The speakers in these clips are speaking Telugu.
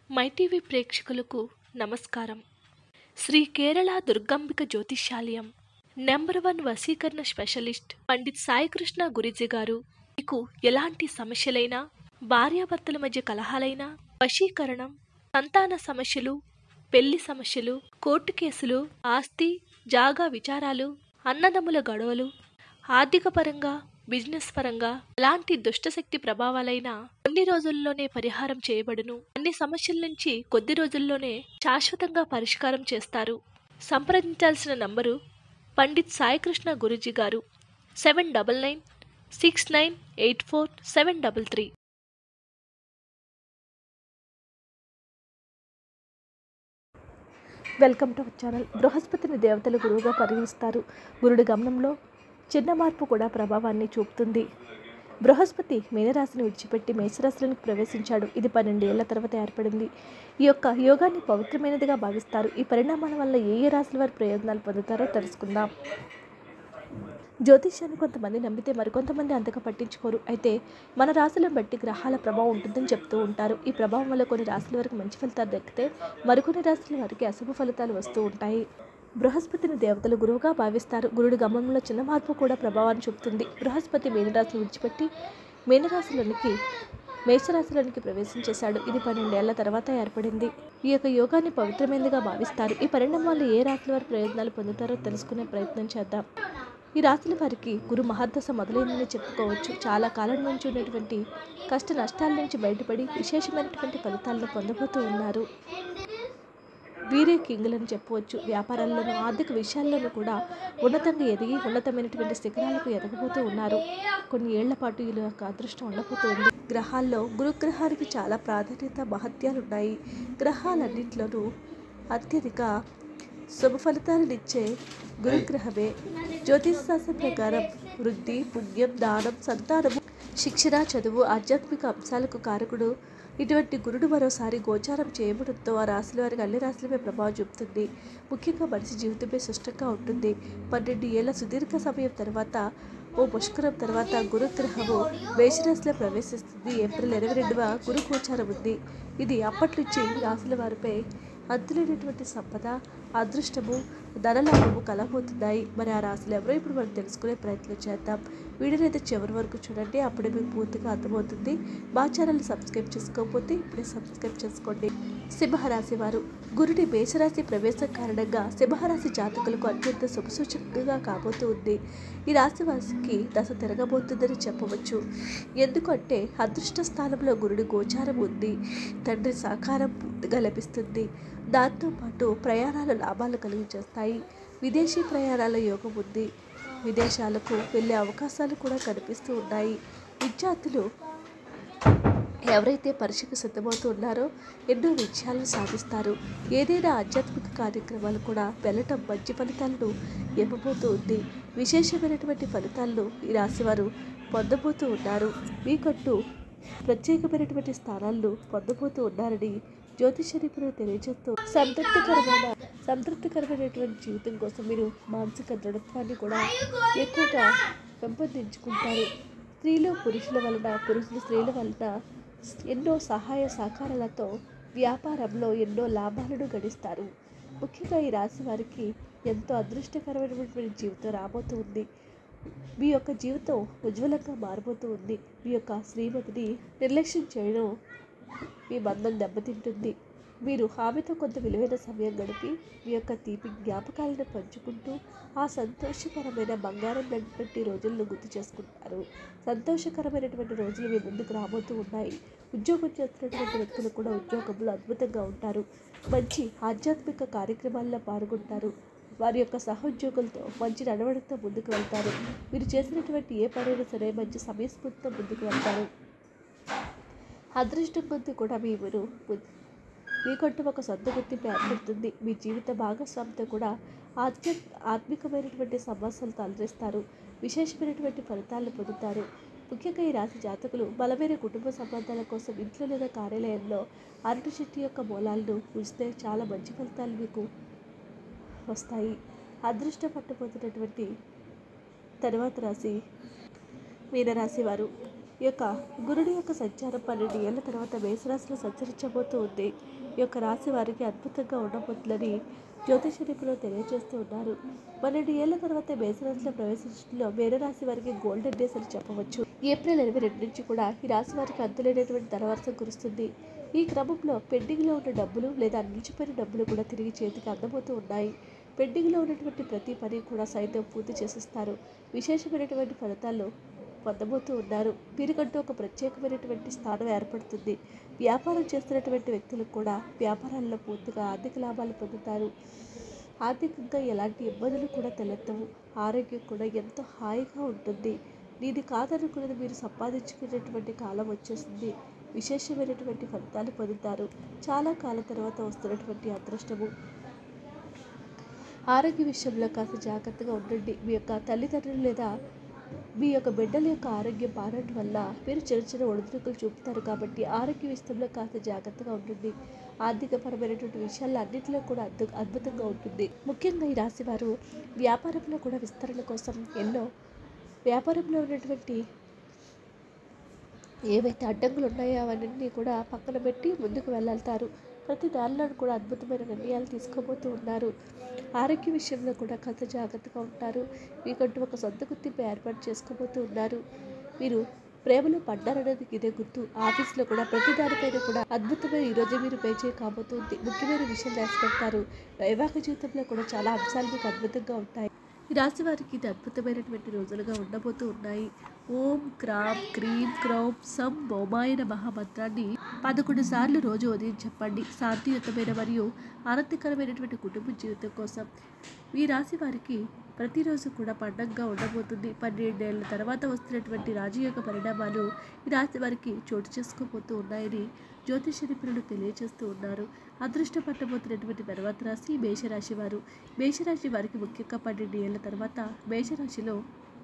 మైటీవీ ప్రేక్షకులకు నమస్కారం శ్రీ కేరళ దుర్గాంబిక జ్యోతిష్యాలయం నెంబర్ వన్ వశీకరణ స్పెషలిస్ట్ పండిత్ సాయికృష్ణ గురిజీ గారు మీకు ఎలాంటి సమస్యలైనా భార్యాభర్తల మధ్య కలహాలైనా వశీకరణం సంతాన సమస్యలు పెళ్లి సమస్యలు కోర్టు కేసులు ఆస్తి జాగా విచారాలు అన్నదమ్ముల గొడవలు ఆర్థిక పరంగా బిజినెస్ పరంగా ఎలాంటి దుష్టశక్తి ప్రభావాలైనా కొన్ని రోజుల్లోనే పరిహారం చేయబడును అన్ని సమస్యల నుంచి కొద్ది రోజుల్లోనే శాశ్వతంగా పరిష్కారం చేస్తారు సంప్రదించాల్సిన నంబరు పండిత్ సాయికృష్ణ గురుజీ గారు seven double nine six nine eight four seven double three welcome to our channel బృహస్పతిని దేవతలు గురువుగా పరిగణిస్తారు గురుడి గమనంలో చిన్న మార్పు కూడా ప్రభావాన్ని చూపుతుంది బృహస్పతి మీనరాశిని విడిచిపెట్టి మేషరాశిలోనికి ప్రవేశించాడు ఇది పన్నెండు ఏళ్ల తర్వాత ఏర్పడింది ఈ యొక్క యోగాన్ని పవిత్రమైనదిగా భావిస్తారు ఈ పరిణామాల వల్ల ఏ ఏ రాశుల వారి ప్రయోజనాలు పొందుతారో తెలుసుకుందాం జ్యోతిష్యాన్ని కొంతమంది నమ్మితే మరికొంతమంది అంతగా పట్టించుకోరు అయితే మన రాశులను బట్టి గ్రహాల ప్రభావం ఉంటుందని చెప్తూ ఉంటారు ఈ ప్రభావం వల్ల కొన్ని రాశుల వరకు మంచి ఫలితాలు దక్కితే మరికొన్ని రాశుల వారికి అశుభ ఫలితాలు వస్తూ ఉంటాయి బృహస్పతిని దేవతలు గురువుగా భావిస్తారు గురుడి గమనంలో చిన్న మార్పు కూడా ప్రభావాన్ని చూపుతుంది బృహస్పతి మీనరాశిని విడిచిపెట్టి మీనరాశిలోనికి మేషరాశిలోనికి ప్రవేశించేశాడు ఇది పన్నెండేళ్ల తర్వాత ఏర్పడింది ఈ యొక్క యోగాన్ని పవిత్రమైనదిగా భావిస్తారు ఈ పరిణామం వల్ల ఏ రాశుల వారి ప్రయోజనాలు పొందుతారో తెలుసుకునే ప్రయత్నం చేద్దాం ఈ రాశుల వారికి గురు మహర్దశ మొదలైందని చెప్పుకోవచ్చు చాలా కాలం నుంచి ఉన్నటువంటి కష్ట నష్టాల నుంచి బయటపడి విశేషమైనటువంటి ఫలితాలను పొందబోతూ ఉన్నారు వీరే కింగులని చెప్పవచ్చు వ్యాపారాల్లోనూ ఆర్థిక విషయాల్లోనూ కూడా ఉన్నతంగా ఎదిగి ఉన్నతమైనటువంటి శిఖరాలకు ఎదగబోతూ ఉన్నారు కొన్ని ఏళ్ల పాటు వీళ్ళ యొక్క అదృష్టం ఉండబోతుంది గ్రహాల్లో గురుగ్రహానికి చాలా ప్రాధాన్యత మహత్యాలు ఉన్నాయి గ్రహాలన్నింటిలోనూ అత్యధిక శుభ ఫలితాలనిచ్చే గురుగ్రహమే జ్యోతిష శాస్త్రం ప్రకారం వృద్ధి పుణ్యం దానం సంతానము శిక్షణ చదువు ఆధ్యాత్మిక అంశాలకు కారకుడు ఇటువంటి గురుడు మరోసారి గోచారం చేయబడంతో ఆ రాశుల వారికి అన్ని రాశులపై ప్రభావం చూపుతుంది ముఖ్యంగా మనిషి జీవితమే సుష్టంగా ఉంటుంది పన్నెండు ఏళ్ల సుదీర్ఘ సమయం తర్వాత ఓ పుష్కరం తర్వాత గురుగ్రహము మేషరాశిలో ప్రవేశిస్తుంది ఏప్రిల్ ఇరవై రెండువ గురు గోచారం ఉంది ఇది అప్పటి నుంచి రాశుల వారిపై అంతులేనటువంటి సంపద అదృష్టము ధనలాభము కలబోతున్నాయి మరి ఆ రాశులు ఎవరో ఇప్పుడు మనం తెలుసుకునే ప్రయత్నం చేద్దాం వీడియోని అయితే చివరి వరకు చూడండి అప్పుడే మీకు పూర్తిగా అర్థమవుతుంది మా ఛానల్ సబ్స్క్రైబ్ చేసుకోకపోతే ఇప్పుడే సబ్స్క్రైబ్ చేసుకోండి సింహరాశి వారు గురుడి మేషరాశి ప్రవేశం కారణంగా సింహరాశి జాతకులకు అత్యంత శుభసూచకంగా కాబోతూ ఉంది ఈ రాశి వారికి దశ తిరగబోతుందని చెప్పవచ్చు ఎందుకంటే అదృష్ట స్థానంలో గురుడి గోచారం ఉంది తండ్రి సహకారం పూర్తిగా లభిస్తుంది దాంతోపాటు ప్రయాణాల లాభాలు కలిగించేస్తాయి విదేశీ ప్రయాణాల యోగం ఉంది విదేశాలకు వెళ్ళే అవకాశాలు కూడా కనిపిస్తూ ఉన్నాయి విద్యార్థులు ఎవరైతే పరీక్షకు సిద్ధమవుతూ ఉన్నారో ఎన్నో విజయాలను సాధిస్తారు ఏదైనా ఆధ్యాత్మిక కార్యక్రమాలు కూడా వెళ్ళటం మంచి ఫలితాలను ఇవ్వబోతూ ఉంది విశేషమైనటువంటి ఫలితాలను ఈ రాశివారు పొందబోతూ ఉన్నారు మీకంటూ ప్రత్యేకమైనటువంటి స్థానాలను పొందబోతూ ఉన్నారని జ్యోతిష నిపుణులు తెలియజేస్తూ సంతృప్తికరమైన సంతృప్తికరమైనటువంటి జీవితం కోసం మీరు మానసిక దృఢత్వాన్ని కూడా ఎక్కువగా పెంపొందించుకుంటారు స్త్రీలు పురుషుల వలన పురుషులు స్త్రీల వలన ఎన్నో సహాయ సహకారాలతో వ్యాపారంలో ఎన్నో లాభాలను గడిస్తారు ముఖ్యంగా ఈ రాశి వారికి ఎంతో అదృష్టకరమైనటువంటి జీవితం రాబోతూ ఉంది మీ యొక్క జీవితం ఉజ్వలంగా మారబోతూ ఉంది మీ యొక్క శ్రీమతిని నిర్లక్ష్యం చేయడం మీ బంధం దెబ్బతింటుంది మీరు ఆమెతో కొంత విలువైన సమయం గడిపి మీ యొక్క తీపి జ్ఞాపకాలను పంచుకుంటూ ఆ సంతోషకరమైన బంగారం లాంటి రోజులను గుర్తు చేసుకుంటారు సంతోషకరమైనటువంటి రోజులు మీ ముందుకు రాబోతూ ఉన్నాయి ఉద్యోగం చేస్తున్నటువంటి వ్యక్తులు కూడా ఉద్యోగంలో అద్భుతంగా ఉంటారు మంచి ఆధ్యాత్మిక కార్యక్రమాల్లో పాల్గొంటారు వారి యొక్క సహోద్యోగులతో మంచి నడవడితో ముందుకు వెళ్తారు మీరు చేసినటువంటి ఏ పనైనా సరే మంచి సమయస్ఫూర్తితో ముందుకు వెళ్తారు అదృష్టం కొద్ది కూడా మీ మీరు మీకంటూ ఒక సొంత గుర్తింపు ఏర్పడుతుంది మీ జీవిత భాగస్వామితో కూడా ఆధ్య ఆత్మికమైనటువంటి సమస్యలు తలరిస్తారు విశేషమైనటువంటి ఫలితాలను పొందుతారు ముఖ్యంగా ఈ రాశి జాతకులు బలమైన కుటుంబ సంబంధాల కోసం ఇంట్లో లేదా కార్యాలయంలో అరటి చెట్టు యొక్క మూలాలను ఉంచితే చాలా మంచి ఫలితాలు మీకు వస్తాయి అదృష్టం పట్టబోతున్నటువంటి తర్వాత రాశి మీనరాశి వారు ఈ యొక్క గురుడి యొక్క సంచారం పన్నెండు ఏళ్ల తర్వాత మేషరాశిలో సంచరించబోతూ ఉంది ఈ యొక్క రాశి వారికి అద్భుతంగా ఉండబోతుందని జ్యోతిష నిపుణులు తెలియజేస్తూ ఉన్నారు పన్నెండు ఏళ్ల తర్వాత మేషరాశిలో ప్రవేశించడంలో మేనరాశి వారికి గోల్డెన్ డేస్ అని చెప్పవచ్చు ఏప్రిల్ ఇరవై రెండు నుంచి కూడా ఈ రాశి వారికి అంతులేనటువంటి ధనవర్షం కురుస్తుంది ఈ క్రమంలో పెండింగ్లో ఉన్న డబ్బులు లేదా నిలిచిపోయిన డబ్బులు కూడా తిరిగి చేతికి అందబోతూ ఉన్నాయి పెండింగ్లో ఉన్నటువంటి ప్రతి పని కూడా సైతం పూర్తి చేసిస్తారు విశేషమైనటువంటి ఫలితాల్లో పొందబోతూ ఉన్నారు వీరికంటూ ఒక ప్రత్యేకమైనటువంటి స్థానం ఏర్పడుతుంది వ్యాపారం చేస్తున్నటువంటి వ్యక్తులకు కూడా వ్యాపారాల్లో పూర్తిగా ఆర్థిక లాభాలు పొందుతారు ఆర్థికంగా ఎలాంటి ఇబ్బందులు కూడా తలెత్తవు ఆరోగ్యం కూడా ఎంతో హాయిగా ఉంటుంది దీని కాదనుకున్నది మీరు సంపాదించుకునేటువంటి కాలం వచ్చేసింది విశేషమైనటువంటి ఫలితాలు పొందుతారు చాలా కాలం తర్వాత వస్తున్నటువంటి అదృష్టము ఆరోగ్య విషయంలో కాస్త జాగ్రత్తగా ఉండండి మీ యొక్క తల్లిదండ్రులు లేదా మీ యొక్క బిడ్డల యొక్క ఆరోగ్యం మారడం వల్ల మీరు చిన్న చిన్న ఒడిదుడుకులు చూపుతారు కాబట్టి ఆరోగ్య విషయంలో కాస్త జాగ్రత్తగా ఉంటుంది ఆర్థికపరమైనటువంటి విషయాల్లో అన్నింటిలో కూడా అద్భు అద్భుతంగా ఉంటుంది ముఖ్యంగా ఈ రాశి వారు వ్యాపారంలో కూడా విస్తరణ కోసం ఎన్నో వ్యాపారంలో ఉన్నటువంటి ఏవైతే అడ్డంకులు ఉన్నాయో అవన్నీ కూడా పక్కన పెట్టి ముందుకు వెళ్ళాల్తారు ప్రతి దానిలో కూడా అద్భుతమైన నిర్ణయాలు తీసుకోబోతూ ఉన్నారు ఆరోగ్య విషయంలో కూడా కాస్త జాగ్రత్తగా ఉంటారు మీకంటూ ఒక సొంత గుర్తింపు ఏర్పాటు చేసుకోబోతూ ఉన్నారు మీరు ప్రేమలో పడ్డారనేది ఇదే గుర్తు ఆఫీస్లో కూడా ప్రతి దానిపైన కూడా అద్భుతమైన ఈరోజు మీరు పే చేయ కాబోతుంది ముఖ్యమైన విషయం రాసిపెడతారు వైవాహిక జీవితంలో కూడా చాలా అంశాలు మీకు అద్భుతంగా ఉంటాయి ఈ రాశి వారికి ఇది అద్భుతమైనటువంటి రోజులుగా ఉండబోతూ ఉన్నాయి ఓం క్రామ్ క్రీం క్రౌం సం బొమాయన మహామంత్రాన్ని పదకొండు సార్లు రోజు ఉదయం చెప్పండి శాంతియుతమైన మరియు ఆనందకరమైనటువంటి కుటుంబ జీవితం కోసం ఈ రాశి వారికి ప్రతిరోజు కూడా పండగగా ఉండబోతుంది పన్నెండేళ్ల తర్వాత వస్తున్నటువంటి రాజయోగ పరిణామాలు ఈ రాశి వారికి చోటు చేసుకోబోతూ ఉన్నాయని జ్యోతిష నిపుణులు తెలియజేస్తూ ఉన్నారు అదృష్టం పట్టబోతున్నటువంటి తర్వాత రాశి మేషరాశి వారు మేషరాశి వారికి ముఖ్యంగా పన్నెండు ఏళ్ల తర్వాత మేషరాశిలో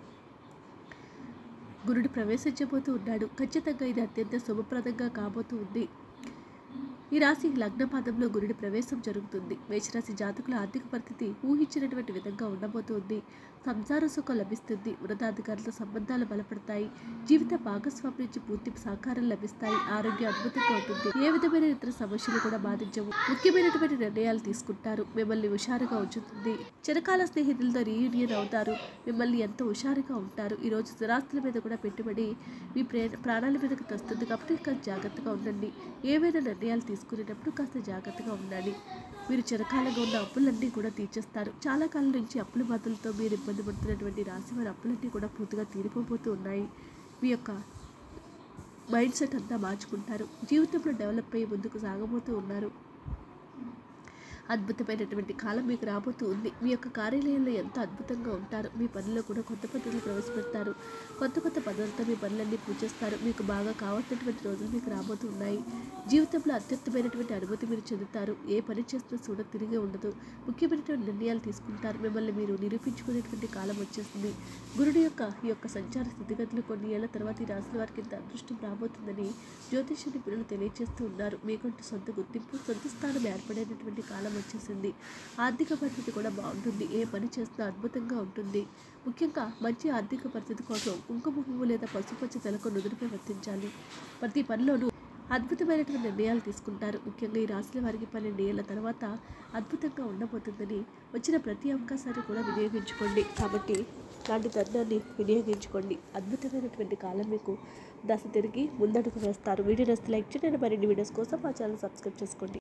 గురుడు ప్రవేశించబోతూ ఉన్నాడు ఖచ్చితంగా ఇది అత్యంత శుభప్రదంగా కాబోతూ ఉంది ఈ రాశి లగ్న పాదంలో గురుడి ప్రవేశం జరుగుతుంది మేషరాశి జాతకుల ఆర్థిక పరిస్థితి ఊహించినటువంటి విధంగా ఉండబోతోంది సంసార సుఖం లభిస్తుంది ఉన్నతాధికారులతో సంబంధాలు బలపడతాయి జీవిత భాగస్వామి నుంచి పూర్తి సహకారం లభిస్తాయి ఆరోగ్యం అద్భుతంగా ఉంటుంది ఏ విధమైన ఇతర సమస్యలు కూడా బాధించవు ముఖ్యమైనటువంటి నిర్ణయాలు తీసుకుంటారు మిమ్మల్ని హుషారుగా ఉంచుతుంది చిరకాల స్నేహితులతో రీయూనియన్ అవుతారు మిమ్మల్ని ఎంతో హుషారుగా ఉంటారు ఈ రోజు స్థిరాస్తుల మీద కూడా పెట్టుబడి మీ ప్రే ప్రాణాల మీదకి తెస్తుంది కాబట్టి కాస్త జాగ్రత్తగా ఉండండి ఏవైనా నిర్ణయాలు తీసుకునేటప్పుడు కాస్త జాగ్రత్తగా ఉండాలి మీరు చిరకాలంగా ఉన్న అప్పులన్నీ కూడా తీర్చేస్తారు చాలా కాలం నుంచి అప్పుల బాధలతో మీరు ఇబ్బంది పడుతున్నటువంటి రాశి వారి అప్పులన్నీ కూడా పూర్తిగా తీరిపోతూ ఉన్నాయి మీ యొక్క మైండ్ సెట్ అంతా మార్చుకుంటారు జీవితంలో డెవలప్ అయ్యి ముందుకు సాగబోతూ ఉన్నారు అద్భుతమైనటువంటి కాలం మీకు రాబోతూ ఉంది మీ యొక్క కార్యాలయంలో ఎంతో అద్భుతంగా ఉంటారు మీ పనిలో కూడా కొత్త పద్ధతులు ప్రవేశపెడతారు కొత్త కొత్త పద్ధతులతో మీ పనులన్నీ పూజిస్తారు మీకు బాగా కావాల్సినటువంటి రోజులు మీకు రాబోతూ ఉన్నాయి జీవితంలో అత్యుత్తమైనటువంటి అనుభూతి మీరు చెందుతారు ఏ పని చేస్తున్నా చూడ తిరిగి ఉండదు ముఖ్యమైనటువంటి నిర్ణయాలు తీసుకుంటారు మిమ్మల్ని మీరు నిరూపించుకునేటువంటి కాలం వచ్చేస్తుంది గురుడు యొక్క ఈ యొక్క సంచార స్థితిగతులు కొన్ని ఏళ్ల తర్వాత ఈ రాశుల వారికి ఇంత అదృష్టం రాబోతుందని జ్యోతిష నిపుణులు తెలియజేస్తూ ఉన్నారు మీకంటూ సొంత గుర్తింపు సొంత స్థానం ఏర్పడేటటువంటి కాలం వచ్చేసింది ఆర్థిక పరిస్థితి కూడా బాగుంటుంది ఏ పని చేస్తున్నా అద్భుతంగా ఉంటుంది ముఖ్యంగా మంచి ఆర్థిక పరిస్థితి కోసం కుంకుమ పువ్వు లేదా పసుపచ్చ తెలకు నుదురుపై వర్తించాలి ప్రతి పనిలోనూ అద్భుతమైనటువంటి నిర్ణయాలు తీసుకుంటారు ముఖ్యంగా ఈ రాశుల వారికి పన్నెండు ఏళ్ల తర్వాత అద్భుతంగా ఉండబోతుందని వచ్చిన ప్రతి అవకాశాన్ని కూడా వినియోగించుకోండి కాబట్టి లాంటి తరుణాన్ని వినియోగించుకోండి అద్భుతమైనటువంటి కాలం మీకు దశ తిరిగి ముందడుగు వేస్తారు వీడియో నచ్చితే లైక్ చేయండి మరిన్ని వీడియోస్ కోసం మా ఛానల్ సబ్స్క్రైబ్ చేసుకోండి